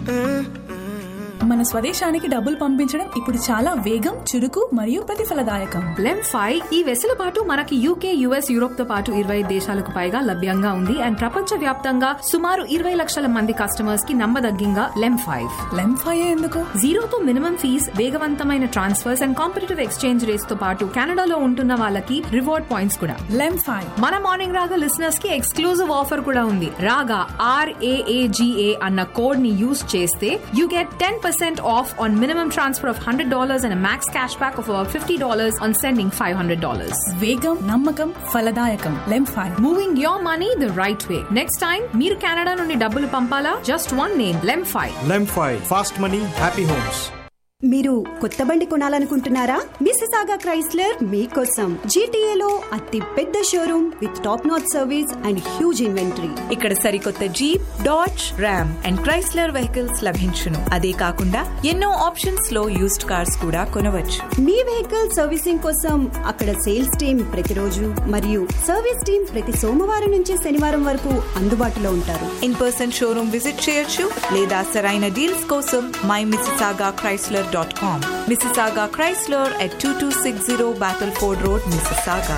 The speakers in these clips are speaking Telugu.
మన స్వదేశానికి డబ్బులు పంపించడం ఇప్పుడు చాలా వేగం చురుకు మరియు ప్రతిఫలదాయకం లెమ్ ఫైవ్ ఈ వెసులుబాటు మనకి యూకే యుఎస్ యూరోప్ తో పాటు ఇరవై దేశాలకు పైగా లభ్యంగా ఉంది అండ్ ప్రపంచ వ్యాప్తంగా సుమారు ఇరవై లక్షల మంది కస్టమర్స్ కి నమ్మదగ్గంగా లెమ్ ఫైవ్ లెంఫాయే ఎందుకు జీరోతో మినిమం ఫీజ్ వేగవంతమైన transfers and competitive exchange rates తో పాటు కెనడాలో ఉంటున్న వాళ్ళకి రివార్డ్ పాయింట్స్ కూడా లెంఫాయ్ మన మార్నింగ్ రాగా లిసనర్స్ కి ఎక్స్క్లూజివ్ ఆఫర్ కూడా ఉంది రాగా ఆర్ఏఏజిఏ అన్న కోడ్ ని యూస్ చేస్తే you get ten percent off on minimum transfer of hundred dollars and max cash back of fifty dollars on sending five hundred dollars వేగం నమ్మకం ఫలదాయకం LemFi moving your money the right way next time మీరు కెనడా నుండి డబ్బులు పంపాలా just one name LemFi LemFi fast money happy homes మీరు కొత్త బండి కొనాలనుకుంటున్నారా మిసిసాగా క్రైస్లర్ మీకోసం జీటీఏలో అతి పెద్ద showroom with top notch service and huge inventory ఇక్కడ సరికొత్త Jeep Dodge Ram and Chrysler vehicles లభించును అదే కాకుండా ఎన్నో ఆప్షన్స్ లో యూస్డ్ కార్స్ కూడా కొనవచ్చు మీ వెహికల్ సర్వీసింగ్ కోసం అక్కడ సేల్స్ టీమ్ ప్రతిరోజు మరియు సర్వీస్ టీమ్ ప్రతి సోమవారం నుంచి శనివారం వరకు అందుబాటులో ఉంటారు ఇన్ పర్సన్ షోరూమ్ విజిట్ చేయొచ్చు లేదా సరైన డీల్స్ కోసం my Mississauga Chrysler dot com Mississauga Chrysler at two two six zero Battleford Road Mississauga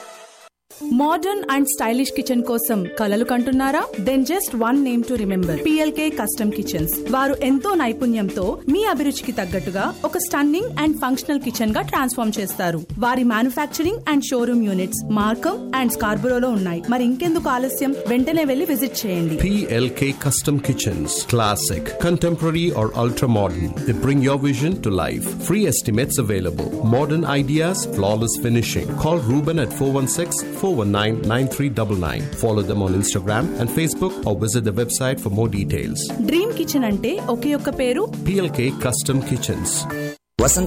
modern and stylish kitchen కోసం కలలు కంటున్నారా then just one name to remember PLK custom kitchens వారు ఎంతో నైపుణ్యంతో మీ అభిరుచికి తగ్గట్టుగా ఒక స్టన్నింగ్ అండ్ ఫంక్షనల్ కిచెన్ గా ట్రాన్స్ఫార్మ్ చేస్తారు వారి manufacturing and showroom units Markham and స్కార్బరోలో ఉన్నాయి మరి ఇంకెందుకు ఆలస్యం వెంటనే వెళ్లి విజిట్ చేయండి PLK Custom Kitchens. Classic, contemporary, or ultra modern. They bring your vision to life. Free estimates available. Modern ideas, flawless finishing. Call Ruben at 416 419 9399. Follow them on Instagram and Facebook or visit the website for more details. Dream kitchen అంటే ఒకే ఒక్క పేరు PLK Custom Kitchens. వసంత